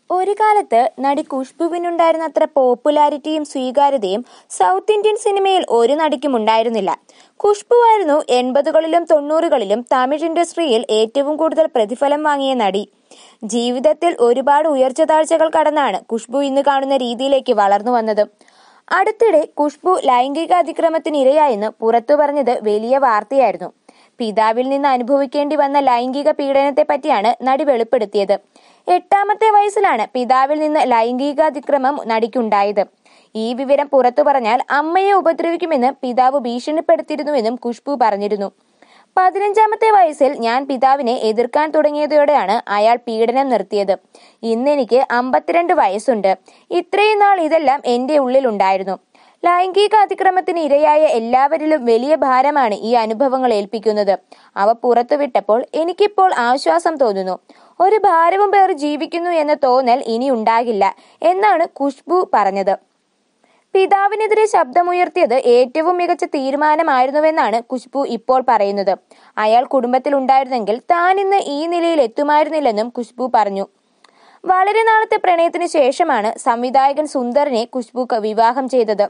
ഒരു കാലത്ത് നടി ഖുഷ്ബുവിനുണ്ടായിരുന്ന അത്ര പോപ്പുലാരിറ്റിയും സ്വീകാര്യതയും സൗത്ത് ഇന്ത്യൻ സിനിമയിൽ ഒരു നടിക്കും ഉണ്ടായിരുന്നില്ല ഖുഷ്ബുവായിരുന്നു എൺപതുകളിലും തൊണ്ണൂറുകളിലും തമിഴ് ഇൻഡസ്ട്രിയിൽ ഏറ്റവും കൂടുതൽ പ്രതിഫലം വാങ്ങിയ നടി ജീവിതത്തിൽ ഒരുപാട് ഉയർച്ച താഴ്ചകൾ കടന്നാണ് ഖുഷ്ബു ഇന്ന് കാണുന്ന രീതിയിലേക്ക് വളർന്നു വന്നത് അടുത്തിടെ ഖുഷ്ബു ലൈംഗിക അതിക്രമത്തിന് ഇരയായെന്ന് പുറത്തു പറഞ്ഞത് വലിയ വാർത്തയായിരുന്നു പിതാവിൽ നിന്ന് അനുഭവിക്കേണ്ടി വന്ന ലൈംഗിക പീഡനത്തെ പറ്റിയാണ് നടി വെളിപ്പെടുത്തിയത് എട്ടാമത്തെ വയസ്സിലാണ് പിതാവിൽ നിന്ന് ലൈംഗികാതിക്രമം നടിക്കുണ്ടായത് ഈ വിവരം പുറത്തു പറഞ്ഞാൽ അമ്മയെ ഉപദ്രവിക്കുമെന്ന് പിതാവ് ഭീഷണിപ്പെടുത്തിയിരുന്നുവെന്നും ഖുഷ്ബു പറഞ്ഞിരുന്നു പതിനഞ്ചാമത്തെ വയസ്സിൽ ഞാൻ പിതാവിനെ എതിർക്കാൻ തുടങ്ങിയതോടെയാണ് അയാൾ പീഡനം നിർത്തിയത് ഇന്നെനിക്ക് അമ്പത്തിരണ്ട് വയസ്സുണ്ട് ഇത്രയും നാൾ ഇതെല്ലാം എന്റെ ഉള്ളിലുണ്ടായിരുന്നു ലൈംഗിക അതിക്രമത്തിന് ഇരയായ എല്ലാവരിലും വലിയ ഭാരമാണ് ഈ അനുഭവങ്ങൾ ഏൽപ്പിക്കുന്നത് അവ പുറത്തുവിട്ടപ്പോൾ എനിക്കിപ്പോൾ ആശ്വാസം തോന്നുന്നു ഒരു ഭാരവും പേർ ജീവിക്കുന്നു എന്ന തോന്നൽ ഇനി ഉണ്ടാകില്ല എന്നാണ് ഖുഷ്ബു പറഞ്ഞത് പിതാവിനെതിരെ ശബ്ദമുയർത്തിയത് ഏറ്റവും മികച്ച തീരുമാനമായിരുന്നുവെന്നാണ് ഖുഷ്ബു ഇപ്പോൾ പറയുന്നത് അയാൾ കുടുംബത്തിൽ ഉണ്ടായിരുന്നെങ്കിൽ താൻ ഇന്ന് ഈ നിലയിൽ എത്തുമായിരുന്നില്ലെന്നും ഖുഷ്ബു പറഞ്ഞു വളരെ നാളത്തെ പ്രണയത്തിന് ശേഷമാണ് സംവിധായകൻ സുന്ദറിനെ ഖുഷ്ബു ക- വിവാഹം ചെയ്തത്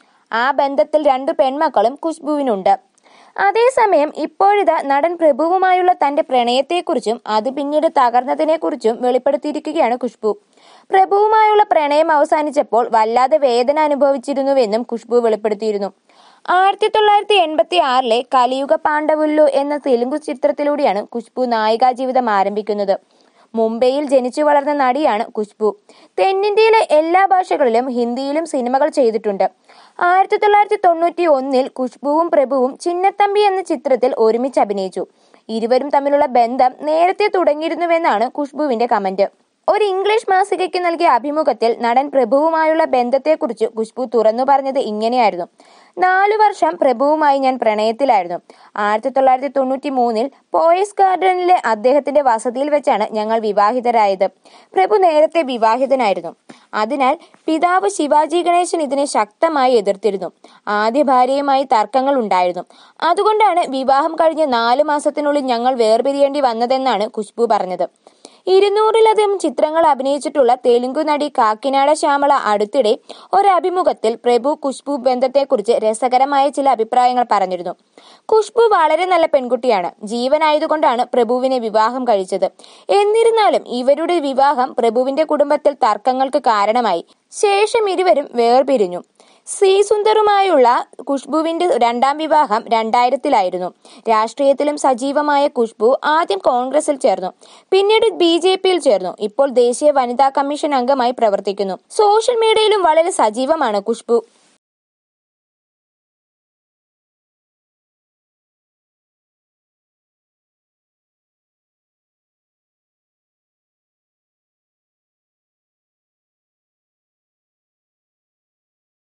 ആ ബന്ധത്തിൽ രണ്ടു പെൺമക്കളും ഖുഷ്ബുവിനുണ്ട് അതേസമയം ഇപ്പോഴിതാ നടൻ പ്രഭുവുമായുള്ള തന്റെ പ്രണയത്തെക്കുറിച്ചും അത് പിന്നീട് തകർന്നതിനെക്കുറിച്ചും വെളിപ്പെടുത്തിയിരിക്കുകയാണ് ഖുഷ്ബു പ്രഭുവുമായുള്ള പ്രണയം അവസാനിച്ചപ്പോൾ വല്ലാതെ വേദന അനുഭവിച്ചിരുന്നുവെന്നും ഖുഷ്ബു വെളിപ്പെടുത്തിയിരുന്നു ആയിരത്തി തൊള്ളായിരത്തി എൺപത്തി ആറിലെ കലിയുഗ പാണ്ഡവുല്ലു എന്ന തെലുങ്കു ചിത്രത്തിലൂടെയാണ് ഖുഷ്ബു നായികാ ജീവിതം ആരംഭിക്കുന്നത് മുംബൈയിൽ ജനിച്ചു വളർന്ന നടിയാണ് ഖുഷ്ബു തെന്നിന്ത്യയിലെ എല്ലാ ഭാഷകളിലും ഹിന്ദിയിലും സിനിമകൾ ചെയ്തിട്ടുണ്ട് ആയിരത്തി തൊള്ളായിരത്തി തൊണ്ണൂറ്റി ഒന്നിൽ ഖുഷ്ബുവും പ്രഭുവും ചിന്നത്തമ്പി എന്ന ചിത്രത്തിൽ ഒരുമിച്ച് അഭിനയിച്ചു ഇരുവരും തമ്മിലുള്ള ബന്ധം നേരത്തെ തുടങ്ങിയിരുന്നുവെന്നാണ് ഖുഷ്ബുവിന്റെ കമന്റ് ഒരു ഇംഗ്ലീഷ് മാസികയ്ക്ക് നൽകിയ അഭിമുഖത്തിൽ നടൻ പ്രഭുവുമായുള്ള ബന്ധത്തെക്കുറിച്ച് ഖുഷ്ബു തുറന്നു പറഞ്ഞത് ഇങ്ങനെയായിരുന്നു നാലു വർഷം പ്രഭുവുമായി ഞാൻ പ്രണയത്തിലായിരുന്നു ആയിരത്തി തൊള്ളായിരത്തി തൊണ്ണൂറ്റി മൂന്നിൽ പോയസ് ഗാർഡനിലെ അദ്ദേഹത്തിന്റെ വസതിയിൽ വെച്ചാണ് ഞങ്ങൾ വിവാഹിതരായത് പ്രഭു നേരത്തെ വിവാഹിതനായിരുന്നു അതിനാൽ പിതാവ് ശിവാജി ഗണേശൻ ഇതിനെ ശക്തമായി എതിർത്തിരുന്നു ആദ്യ ഭാര്യയുമായി തർക്കങ്ങൾ ഉണ്ടായിരുന്നു അതുകൊണ്ടാണ് വിവാഹം കഴിഞ്ഞ് നാല് മാസത്തിനുള്ളിൽ ഞങ്ങൾ വേർപിരിയേണ്ടി വന്നതെന്നാണ് ഖുഷ്ബു പറഞ്ഞത് ഇരുന്നൂറിലധികം ചിത്രങ്ങൾ അഭിനയിച്ചിട്ടുള്ള തെലുങ്കു നടി കാക്കിനാട ശ്യാമള അടുത്തിടെ ഒരു അഭിമുഖത്തിൽ പ്രഭു ഖുഷ്ബു ബന്ധത്തെക്കുറിച്ച് രസകരമായ ചില അഭിപ്രായങ്ങൾ പറഞ്ഞിരുന്നു ഖുഷ്ബു വളരെ നല്ല പെൺകുട്ടിയാണ് ജീവനായതുകൊണ്ടാണ് പ്രഭുവിനെ വിവാഹം കഴിച്ചത് എന്നിരുന്നാലും ഇവരുടെ വിവാഹം പ്രഭുവിന്റെ കുടുംബത്തിൽ തർക്കങ്ങൾക്ക് കാരണമായി ശേഷം ഇരുവരും വേർപിരിഞ്ഞു സി സുന്ദറുമായുള്ള ഖുഷ്ബുവിന്റെ രണ്ടാം വിവാഹം രണ്ടായിരത്തിലായിരുന്നു രാഷ്ട്രീയത്തിലും സജീവമായ ഖുഷ്ബു ആദ്യം കോൺഗ്രസിൽ ചേർന്നു പിന്നീട് ബി ജെ പിയിൽ ചേർന്നു ഇപ്പോൾ ദേശീയ വനിതാ കമ്മീഷൻ അംഗമായി പ്രവർത്തിക്കുന്നു സോഷ്യൽ മീഡിയയിലും വളരെ സജീവമാണ് ഖുഷ്ബു